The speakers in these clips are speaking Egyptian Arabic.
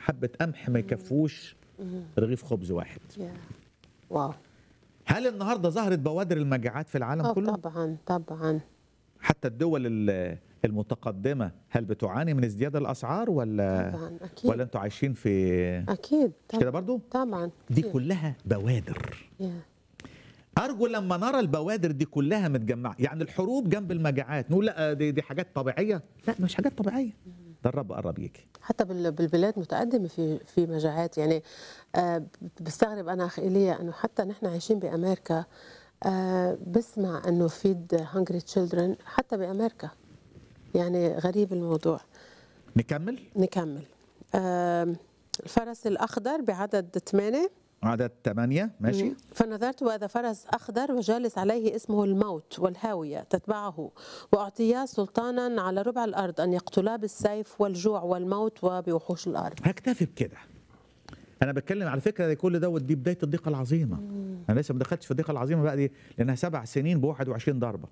حبه قمح ما يكفوش رغيف خبز واحد يا. واو هل النهارده ظهرت بوادر المجاعات في العالم آه، كله طبعا طبعا حتى الدول ال- المتقدمه هل بتعاني من ازدياد الاسعار ولا طبعا اكيد ولا انتوا عايشين في اكيد مش كده برضو طبعا دي كتير. كلها بوادر يا. ارجو لما نرى البوادر دي كلها متجمعه يعني الحروب جنب المجاعات نقول لا دي, دي حاجات طبيعيه لا مش حاجات طبيعيه ده الرب قرب يجي حتى بال- بالبلاد متقدمة في في مجاعات يعني آه، بستغرب أنا أخي إيليا إنه حتى نحن عايشين بأمريكا آه، بسمع إنه فيد هانجري تشيلدرن حتى بأمريكا يعني غريب الموضوع نكمل نكمل آم، الفرس الأخضر بعدد ثمانية عدد ثمانية ماشي فنظرت وإذا فرس أخضر وجالس عليه اسمه الموت والهاوية تتبعه وأعطياه سلطانا على ربع الأرض أن يقتلا بالسيف والجوع والموت وبوحوش الأرض هكتفي بكده انا بتكلم على فكره كل دوت دي بدايه الضيقه العظيمه انا لسه ما دخلتش في الضيقه العظيمه بقى دي لانها سبع سنين ب 21 ضربه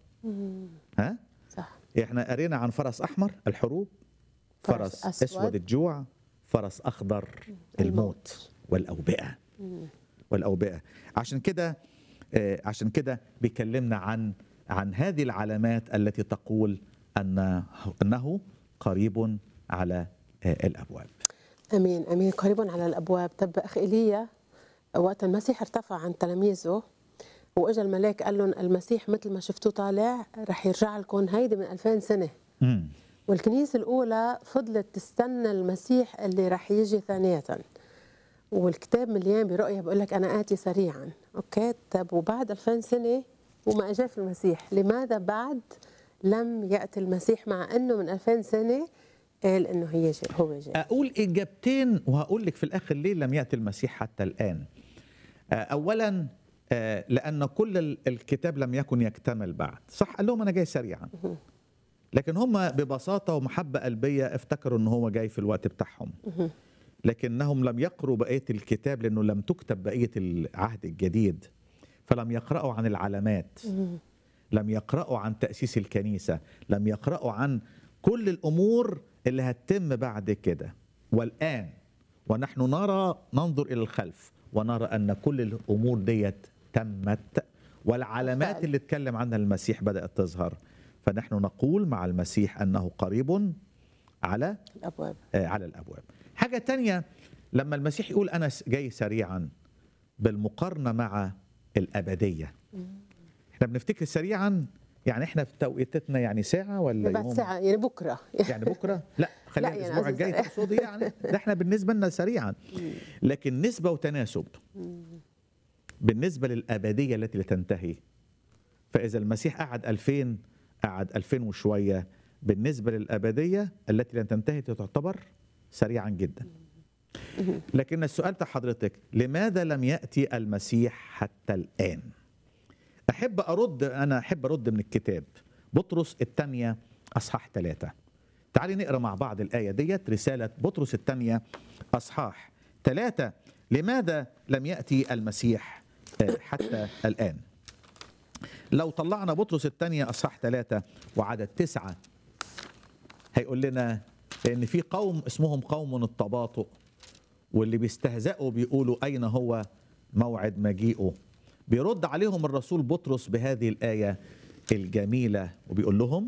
ها صح احنا قرينا عن فرس احمر الحروب فرس, فرس أسود. اسود الجوع فرس اخضر الموت والاوبئه والاوبئه عشان كده آه، عشان كده بيكلمنا عن عن هذه العلامات التي تقول ان انه قريب على آه، الابواب امين امين قريب على الابواب طب اخي ايليا وقت المسيح ارتفع عن تلاميذه واجا الملاك قال لهم المسيح مثل ما شفتوه طالع رح يرجع لكم هيدي من 2000 سنه مم. والكنيسه الاولى فضلت تستنى المسيح اللي رح يجي ثانيه والكتاب مليان برؤيه بيقول لك انا اتي سريعا اوكي طب وبعد 2000 سنه وما اجاش المسيح لماذا بعد لم ياتي المسيح مع انه من 2000 سنه قال انه هي جاي هو جاي اقول اجابتين وهقول لك في الاخر ليه لم ياتي المسيح حتى الان آه، اولا آه، لان كل ال- الكتاب لم يكن يكتمل بعد صح قال لهم انا جاي سريعا لكن هم ببساطه ومحبه قلبيه افتكروا ان هو جاي في الوقت بتاعهم لكنهم لم يقروا بقيه الكتاب لانه لم تكتب بقيه العهد الجديد فلم يقرأوا عن العلامات لم يقرأوا عن تأسيس الكنيسة لم يقرأوا عن كل الأمور اللي هتتم بعد كده والآن ونحن نرى ننظر إلى الخلف ونرى أن كل الأمور ديت تمت والعلامات بالفعل. اللي اتكلم عنها المسيح بدأت تظهر فنحن نقول مع المسيح أنه قريب على الابواب آه، على الابواب حاجه تانية لما المسيح يقول انا س- جاي سريعا بالمقارنه مع الابديه احنا بنفتكر سريعا يعني احنا في توقيتنا يعني ساعه ولا بعد يوم ساعه يعني بكره يعني بكره لا خلينا لا، يعني الاسبوع قصدي الجاي سريع. تقصدي يعني ده احنا بالنسبه لنا سريعا لكن نسبه وتناسب بالنسبه للابديه التي لا تنتهي فاذا المسيح قعد 2000 قعد 2000 وشويه بالنسبه للابديه التي لن تنتهي تعتبر سريعا جدا لكن السؤال بتاع حضرتك لماذا لم ياتي المسيح حتى الان احب ارد انا احب ارد من الكتاب بطرس الثانيه اصحاح ثلاثة تعالي نقرا مع بعض الايه ديت رساله بطرس الثانيه اصحاح ثلاثة لماذا لم ياتي المسيح آه، حتى الان لو طلعنا بطرس الثانيه اصحاح ثلاثة وعدد تسعة هيقول لنا ان في قوم اسمهم قوم التباطؤ واللي بيستهزئوا بيقولوا اين هو موعد مجيئه بيرد عليهم الرسول بطرس بهذه الايه الجميله وبيقول لهم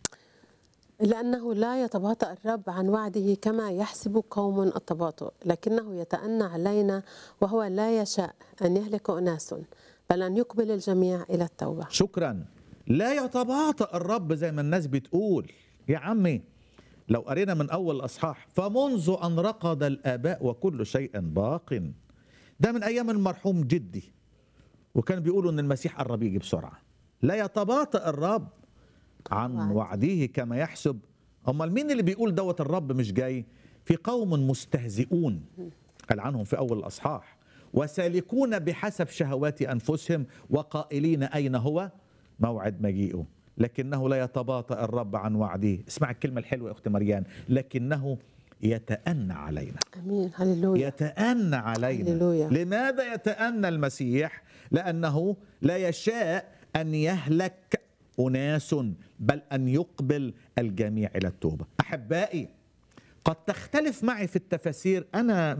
لأنه لا يتباطأ الرب عن وعده كما يحسب قوم التباطؤ لكنه يتأنى علينا وهو لا يشاء أن يهلك أناس بل أن يقبل الجميع إلى التوبة شكرا لا يتباطأ الرب زي ما الناس بتقول يا عمي لو قرينا من اول الاصحاح فمنذ ان رقد الاباء وكل شيء باق ده من ايام المرحوم جدي وكان بيقولوا ان المسيح قرب يجي بسرعه لا يتباطأ الرب عن وعد. وعده كما يحسب امال مين اللي بيقول دوت الرب مش جاي في قوم مستهزئون قال عنهم في اول الاصحاح وسالكون بحسب شهوات انفسهم وقائلين اين هو موعد مجيئه لكنه لا يتباطأ الرب عن وعده اسمع الكلمه الحلوه يا اخت مريان لكنه يتأنى علينا أمين هللويا يتأنى علينا هللويا. لماذا يتأنى المسيح لأنه لا يشاء أن يهلك أناس بل أن يقبل الجميع إلى التوبة أحبائي قد تختلف معي في التفاسير انا